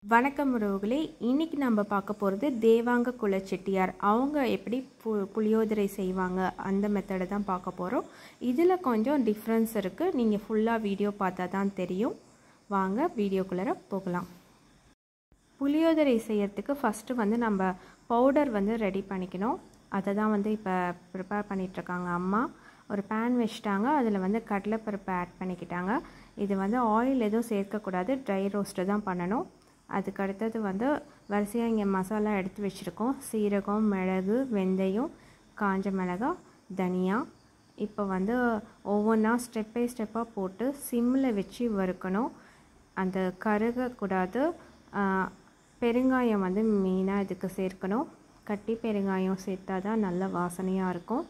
வணக்கம் உறவுகளே இன்னைக்கு நம்ம பார்க்க போகிறது தேவாங்க குல செட்டியார் அவங்க எப்படி பு புளியோதரை செய்வாங்க அந்த மெத்தடை தான் பார்க்க போகிறோம் இதில் கொஞ்சம் டிஃப்ரென்ஸ் இருக்குது நீங்கள் ஃபுல்லாக வீடியோ பார்த்தா தான் தெரியும் வாங்க வீடியோக்குள்ளே போகலாம் புளியோதரை செய்யறதுக்கு ஃபஸ்ட்டு வந்து நம்ம பவுடர் வந்து ரெடி பண்ணிக்கணும் அதை தான் வந்து இப்போ ப்ரிப்பேர் பண்ணிகிட்ருக்காங்க அம்மா ஒரு பேன் வச்சுட்டாங்க அதில் வந்து கடலைப்பருப்பை ஆட் பண்ணிக்கிட்டாங்க இது வந்து ஆயில் எதுவும் சேர்க்கக்கூடாது ட்ரை ரோஸ்ட்டு தான் பண்ணணும் அதுக்கு அடுத்தது வந்து வரிசையாக இங்கே மசாலா எடுத்து வச்சுருக்கோம் சீரகம் மிளகு வெந்தயம் காஞ்ச மிளகா தனியா இப்போ வந்து ஒவ்வொன்றா ஸ்டெப் பை ஸ்டெப்பாக போட்டு சிம்மில் வச்சு வறுக்கணும் அந்த கருகக்கூடாது பெருங்காயம் வந்து மெயினாக இதுக்கு சேர்க்கணும் கட்டி பெருங்காயம் சேர்த்தா தான் நல்ல வாசனையாக இருக்கும்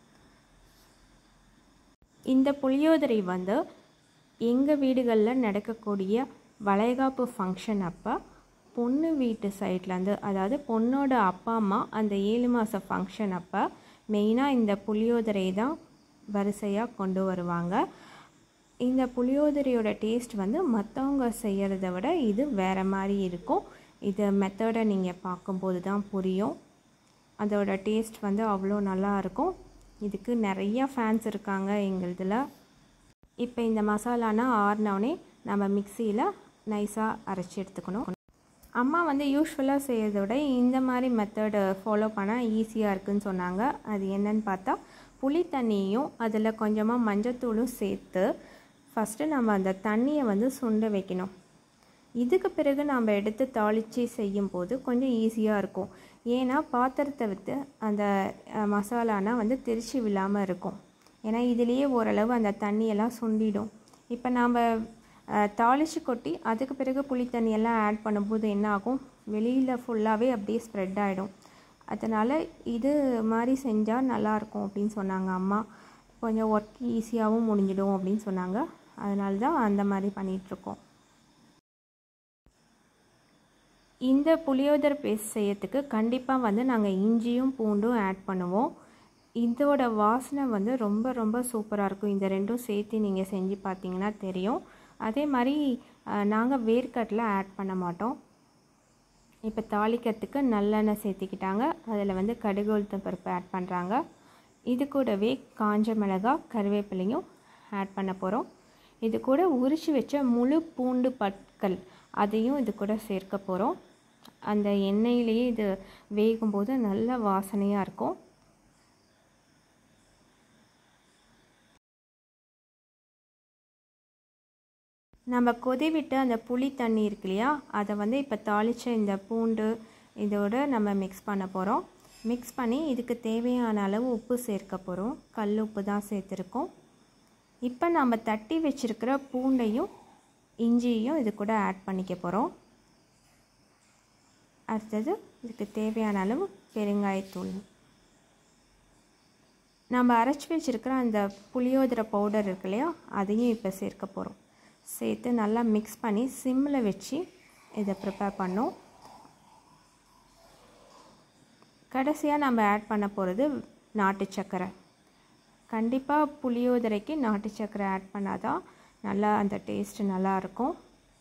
இந்த புளியோதரை வந்து எங்கள் வீடுகளில் நடக்கக்கூடிய வளைகாப்பு ஃபங்க்ஷன் அப்போ பொண்ணு வீட்டு சைட்லேருந்து அதாவது பொண்ணோட அப்பா அம்மா அந்த ஏழு மாத ஃபங்க்ஷன் அப்போ மெயினாக இந்த புளியோதரை தான் வரிசையாக கொண்டு வருவாங்க இந்த புளியோதரையோட டேஸ்ட் வந்து மற்றவங்க செய்கிறத விட இது வேறு மாதிரி இருக்கும் இது மெத்தடை நீங்கள் பார்க்கும்போது தான் புரியும் அதோட டேஸ்ட் வந்து அவ்வளோ நல்லா இருக்கும் இதுக்கு நிறைய ஃபேன்ஸ் இருக்காங்க எங்களுதில் இப்போ இந்த மசாலானா ஆறினோடனே நம்ம மிக்சியில் நைஸாக அரைச்சி எடுத்துக்கணும் அம்மா வந்து யூஸ்வலாக செய்கிறத விட இந்த மாதிரி மெத்தடு ஃபாலோ பண்ணால் ஈஸியாக இருக்குதுன்னு சொன்னாங்க அது என்னன்னு பார்த்தா புளி தண்ணியும் அதில் கொஞ்சமாக மஞ்சத்தூளும் சேர்த்து ஃபஸ்ட்டு நம்ம அந்த தண்ணியை வந்து சுண்ட வைக்கணும் இதுக்கு பிறகு நம்ம எடுத்து தாளித்து செய்யும்போது கொஞ்சம் ஈஸியாக இருக்கும் ஏன்னா பாத்திரத்தை விட்டு அந்த மசாலானா வந்து திருச்சி விழாமல் இருக்கும் ஏன்னா இதுலேயே ஓரளவு அந்த தண்ணியெல்லாம் சுண்டிடும் இப்போ நாம் தாளித்து கொட்டி அதுக்கு பிறகு புளி தண்ணியெல்லாம் ஆட் பண்ணும்போது என்ன ஆகும் வெளியில் ஃபுல்லாகவே அப்படியே ஸ்ப்ரெட் ஆகிடும் அதனால் இது மாதிரி செஞ்சால் நல்லாயிருக்கும் அப்படின்னு சொன்னாங்க அம்மா கொஞ்சம் ஒர்க் ஈஸியாகவும் முடிஞ்சிடும் அப்படின்னு சொன்னாங்க அதனால தான் அந்த மாதிரி பண்ணிகிட்ருக்கோம் இந்த புளியோதரை பேஸ்ட் செய்யறதுக்கு கண்டிப்பாக வந்து நாங்கள் இஞ்சியும் பூண்டும் ஆட் பண்ணுவோம் இதோட வாசனை வந்து ரொம்ப ரொம்ப சூப்பராக இருக்கும் இந்த ரெண்டும் சேர்த்து நீங்கள் செஞ்சு பார்த்தீங்கன்னா தெரியும் அதே மாதிரி நாங்கள் வேர்க்கடலை ஆட் பண்ண மாட்டோம் இப்போ தாளிக்கிறதுக்கு நல்லெண்ணெய் சேர்த்திக்கிட்டாங்க அதில் வந்து கடுகு உளுத்தம் பருப்பு ஆட் பண்ணுறாங்க இது கூடவே காஞ்ச மிளகா கருவேப்பிலையும் ஆட் பண்ண போகிறோம் இது கூட உரிச்சு வச்ச முழு பூண்டு பற்கள் அதையும் இது கூட சேர்க்க போகிறோம் அந்த எண்ணெயிலேயே இது வேகும்போது நல்ல வாசனையாக இருக்கும் நம்ம கொதி விட்டு அந்த புளி தண்ணி இருக்கு இல்லையா அதை வந்து இப்போ தாளித்த இந்த பூண்டு இதோட நம்ம மிக்ஸ் பண்ண போகிறோம் மிக்ஸ் பண்ணி இதுக்கு தேவையான அளவு உப்பு சேர்க்க போகிறோம் கல் உப்பு தான் சேர்த்துருக்கோம் இப்போ நம்ம தட்டி வச்சுருக்கிற பூண்டையும் இஞ்சியையும் இது கூட ஆட் பண்ணிக்க போகிறோம் அடுத்தது இதுக்கு தேவையான அளவு பெருங்காயத்தூள் நம்ம அரைச்சி வச்சுருக்கிற அந்த புளியோதரை பவுடர் இருக்கு இல்லையா அதையும் இப்போ சேர்க்க போகிறோம் சேர்த்து நல்லா மிக்ஸ் பண்ணி சிம்மில் வச்சு இதை ப்ரிப்பேர் பண்ணோம் கடைசியாக நம்ம ஆட் பண்ண போகிறது நாட்டு சர்க்கரை கண்டிப்பாக புளியோதரைக்கு நாட்டு சர்க்கரை ஆட் பண்ணாதான் நல்லா அந்த டேஸ்ட்டு நல்லாயிருக்கும்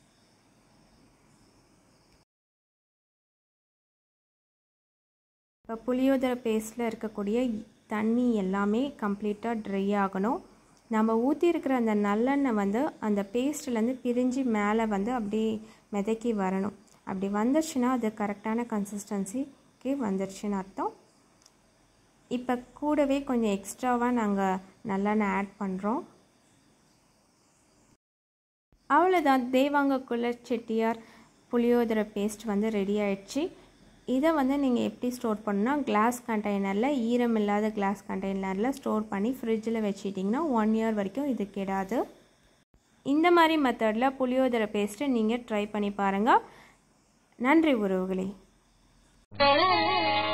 இப்போ புளியோதரை பேஸ்ட்டில் இருக்கக்கூடிய தண்ணி எல்லாமே கம்ப்ளீட்டாக ட்ரை ஆகணும் நம்ம ஊற்றிருக்கிற அந்த நல்லெண்ணெய் வந்து அந்த பேஸ்ட்லேருந்து பிரிஞ்சு மேலே வந்து அப்படியே மிதக்கி வரணும் அப்படி வந்துருச்சுன்னா அது கரெக்டான கன்சிஸ்டன்சிக்கு வந்துருச்சுன்னு அர்த்தம் இப்போ கூடவே கொஞ்சம் எக்ஸ்ட்ராவாக நாங்கள் நல்லெண்ணெய் ஆட் பண்ணுறோம் அவ்வளோதான் தேவாங்க குல செட்டியார் புளியோதரை பேஸ்ட் வந்து ரெடி ஆயிடுச்சு இதை வந்து நீங்கள் எப்படி ஸ்டோர் பண்ணால் கிளாஸ் கண்டெய்னரில் ஈரம் இல்லாத கிளாஸ் கண்டெய்னரில் ஸ்டோர் பண்ணி ஃப்ரிட்ஜில் வச்சிட்டிங்கன்னா ஒன் இயர் வரைக்கும் இது கெடாது இந்த மாதிரி மெத்தடில் புளியோதரை பேஸ்ட்டை நீங்கள் ட்ரை பண்ணி பாருங்கள் நன்றி உறவுகளே